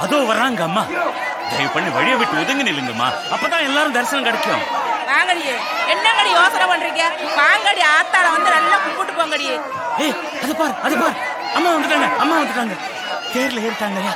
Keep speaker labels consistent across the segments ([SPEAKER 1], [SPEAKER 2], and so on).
[SPEAKER 1] அதோ வர்றாங்க அம்மா தயவு பண்ணி வழியை விட்டு ஒதுங்கி நில்லுங்கம்மா அப்பதான் எல்லாரும் தரிசனம் கிடைக்கும்
[SPEAKER 2] வாங்கடி என்னங்கடி யோசனை பண்றீங்க வாங்கடி ஆத்தால வந்து நல்லா கும்பிட்டு போங்கடி
[SPEAKER 1] ஏய் அது பார் அது பார் அம்மா வந்துட்டாங்க அம்மா வந்துட்டாங்க தேர்ல ஏறிட்டாங்கய்யா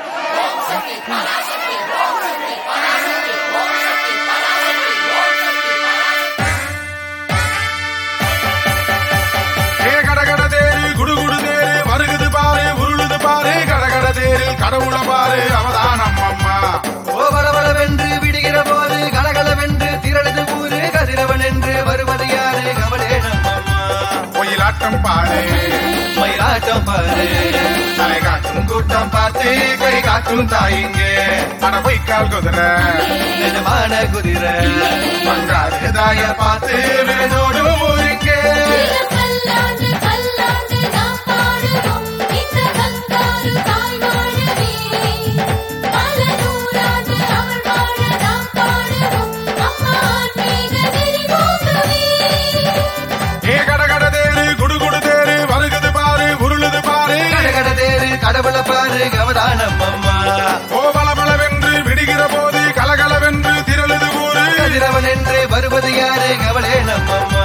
[SPEAKER 3] ஏ கடகட தேரு குடுகுடு தேரு வருகுது பாரு உருளுது பாரு கடகட தேரில் கடவுள பாரு அவதானம் அம்மா
[SPEAKER 4] ஓவளவளவென்று விடுகிற போது கலகலவென்று திரளது ஊரு கதிரவன் என்று வருவது யாரு கவலே நம்மம்மா
[SPEAKER 3] ஒயிலாட்டம் பாரு
[SPEAKER 4] மயிலாட்டம் பாரு
[SPEAKER 3] தலை காட்டும் கூட்டம் பார்த்து கை காட்டும் தாயிங்கே அட பொய்க்கால் குதிரை
[SPEAKER 4] நிஜமான குதிரை
[SPEAKER 3] பங்காரு தாய பார்த்து வேதோடு ஊருக்கே
[SPEAKER 5] கல்லாண்டு கல்லாண்டு நாம் பாடுவோம் இந்த கங்காரு தாய் வாழவே பல நூறாண்டு அவள் வாழ நாம் பாடுவோம் அம்மா ஆன்மீக நெறி போகவே
[SPEAKER 3] ஏ கடகட தேரு குடுகுடு தேரு வருகுது பாரு உருளுது பாரு
[SPEAKER 4] கடகட தேரு கடவுள பாரு கவதானம் அம்மா
[SPEAKER 3] ஓபலபலவென்று விடுகிற போது கலகலவென்று திரளுது ஊரு
[SPEAKER 4] கதிரவன் என்று வருவது யாரு கவலே நம்மம்மா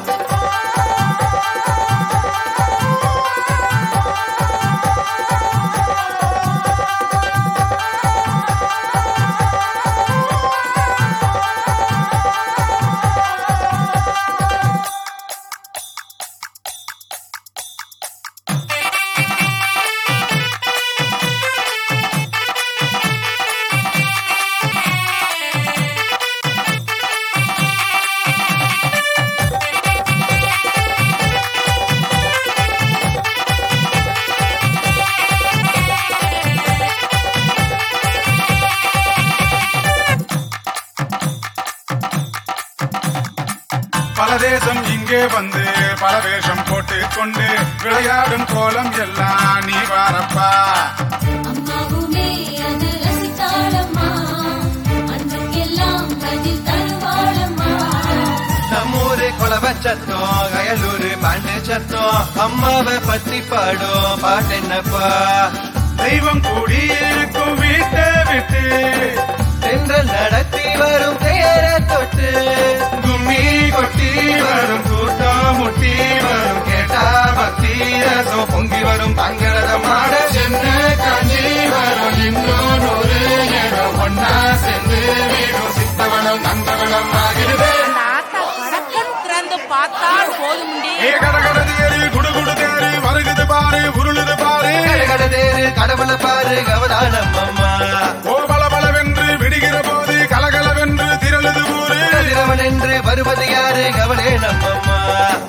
[SPEAKER 3] பல தேசம் இங்கே வந்து பல வேஷம் போட்டு கொண்டு விளையாடும் கோலம் எல்லாம் நீ வாரப்பா
[SPEAKER 5] அம்மாவுமே அது ரசித்தாளம்மா அன்றுக்கெல்லாம் பதில் தருவாளம்மா
[SPEAKER 4] நம்மூரு கொலவ சத்தம் கயலூரு பாண்டு சத்தம் அம்மாவை பத்தி பாடும் பாட்டென்னப்பா
[SPEAKER 3] தெய்வம் கூடியிருக்கும் வீட்டை விட்டு
[SPEAKER 4] தென்றல் நடத்தி வரும் தேர தொட்டு
[SPEAKER 3] கும்மி கொட்டி வரும் கூட்டம் முட்டி வரும் கேட்டா பக்தி ரசம் பொங்கி வரும் தங்கரத மாட சென்று காஞ்சி வரும் இன்னும் ஒரு இடம் ஒன்னா சென்று வீடும் சித்தவனம் நந்தவனம் ஆகிறது
[SPEAKER 2] அந்த ஆத்தா கடக்கன் திறந்து பார்த்தால் போதுமுண்டி
[SPEAKER 3] ஏ கடகட தேரு குடுகுடு தேரு வருகுது பாரு உருளுது பாரு
[SPEAKER 4] கடகட தேரு கடவுள பாரு கவதானம் அம்மா
[SPEAKER 3] ஓ பலபலவென்று விடுகிற போது கலகலவென்று திரளுது ஊரு
[SPEAKER 4] கதிரவன் என்று வருவது யாரு கவலே நம்மம்மா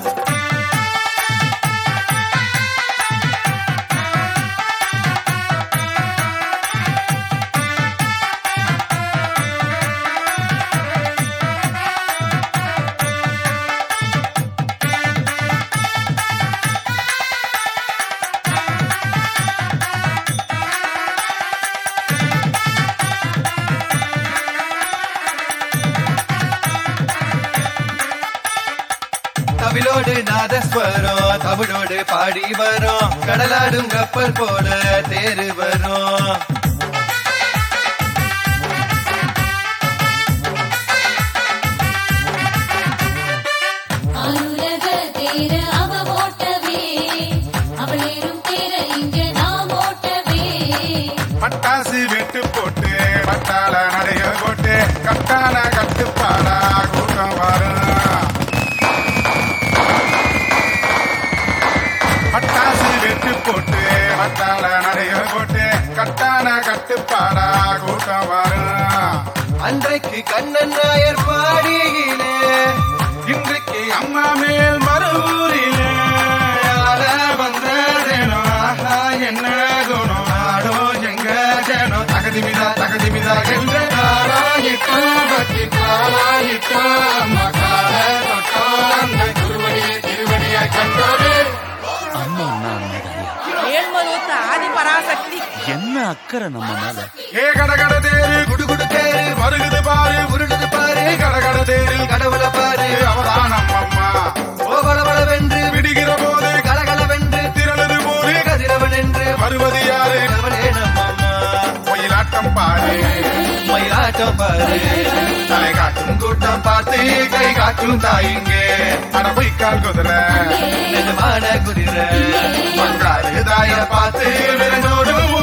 [SPEAKER 4] தவிலோடு நாதஸ்வரம் தமிழோடு பாடி வரும் கடலாடும் கப்பல் போல தேரு வரும்
[SPEAKER 5] ஆளுலக தேர அவ ஓட்டவே அவள் ஏறும் தேர இங்க நாம் ஓட்டவே
[SPEAKER 3] பட்டாசு வெட்டு போட்டு பட்டாள நடைய போட்டு கட்டான கட்டுப்பாடா கூட்டம் வரும் பட்டாசு வெட்டு போட்டு பட்டாள நடைய போட்டு கட்டான கட்டுப்பாடா கூட்டம் வரும்
[SPEAKER 4] அன்றைக்கு கண்ணன் நாயர் பாடியிலே
[SPEAKER 3] இன்றைக்கு அம்மா மேல் மறுவூரிலே ஆள வந்ததேனோ ஆஹா என்ன குணம் ஆடோ எங்க ஜனோ தகதிமிதா தகதிமிதா என்று காலாயிட்டோ பக்தி காலாயிட்டோ அம்மா கால தொட்டோ அந்த குருவடியை திருவடியை கண்டோடு
[SPEAKER 1] அம்மா அண்ணா அண்ணா
[SPEAKER 2] ஏழ்மருவத்து ஆதி பராசக்தி
[SPEAKER 1] என்ன அக்கறை நம்ம மேல
[SPEAKER 3] ஏ கடகட தேரு
[SPEAKER 4] குடுகுடு தேரு
[SPEAKER 3] வருகுது பாரு
[SPEAKER 4] உருளுது பாரு
[SPEAKER 3] கடகட தேரில்
[SPEAKER 4] கடவுள பாரு
[SPEAKER 3] அவதானம் அம்மா
[SPEAKER 4] ஓவளவளவென்று
[SPEAKER 3] விடுகிற போது
[SPEAKER 4] கலகலவென்று
[SPEAKER 3] திரளது போது
[SPEAKER 4] கதிரவன் என்று
[SPEAKER 3] வருவது யாரு
[SPEAKER 4] கவலே நம்மம்மா
[SPEAKER 3] ஒயிலாட்ட ஆட்டம் பாரு
[SPEAKER 4] மயிலாட்டம் பாரு
[SPEAKER 3] தலை காட்டும் கூட்டம் பார்த்து கை காட்டும் தாயிங்கே அட பொய்க்கால் குதிரை
[SPEAKER 4] நிஜமான குதிரை
[SPEAKER 3] பங்காரு தாய பார்த்து விரண்டோடும்